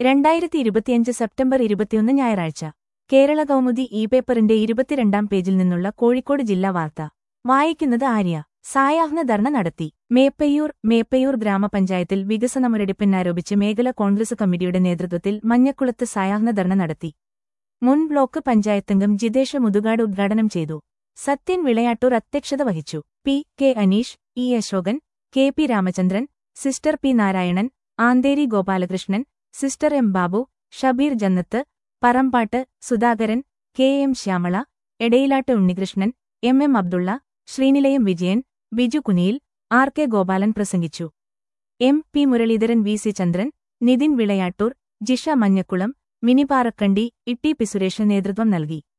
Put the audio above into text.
രണ്ടായിരത്തി ഇരുപത്തിയഞ്ച് സെപ്റ്റംബർ ഇരുപത്തിയൊന്ന് ഞായറാഴ്ച കേരള കൗമുദി ഇ പേപ്പറിന്റെ ഇരുപത്തിരണ്ടാം പേജിൽ നിന്നുള്ള കോഴിക്കോട് ജില്ലാ വാർത്ത വായിക്കുന്നത് ആര്യ സായാഹ്ന ധർണ നടത്തി മേപ്പയ്യൂർ മേപ്പയ്യൂർ ഗ്രാമപഞ്ചായത്തിൽ വികസനമുരടിപ്പെന്നാരോപിച്ച് മേഖല കോൺഗ്രസ് കമ്മിറ്റിയുടെ നേതൃത്വത്തിൽ മഞ്ഞക്കുളത്ത് സായാഹ്ന ധർണ നടത്തി മുൻ ബ്ലോക്ക് പഞ്ചായത്തംഗം ജിതേഷ് മുതുകാട് ഉദ്ഘാടനം ചെയ്തു സത്യൻ വിളയാട്ടൂർ അധ്യക്ഷത വഹിച്ചു P K Aneesh E Ashokan K P Ramachandran സിസ്റ്റർ പി നാരായണൻ ആന്തേരി ഗോപാലകൃഷ്ണൻ സിസ്റ്റർ M Babu Shabeer Jannath Parambatt Sudhakaran K M Shyamala Edayilatt Unnikrishnan M M Abdulla Sreenilayam Vijayan Biju Kuniyil R K Gopalan പ്രസംഗിച്ചു M P Muraleedharan V C Chandran Nithin Vilayattur Jisha Manjakkulam Mini Parakkandi Itti P Suresh നേതൃത്വം നൽകി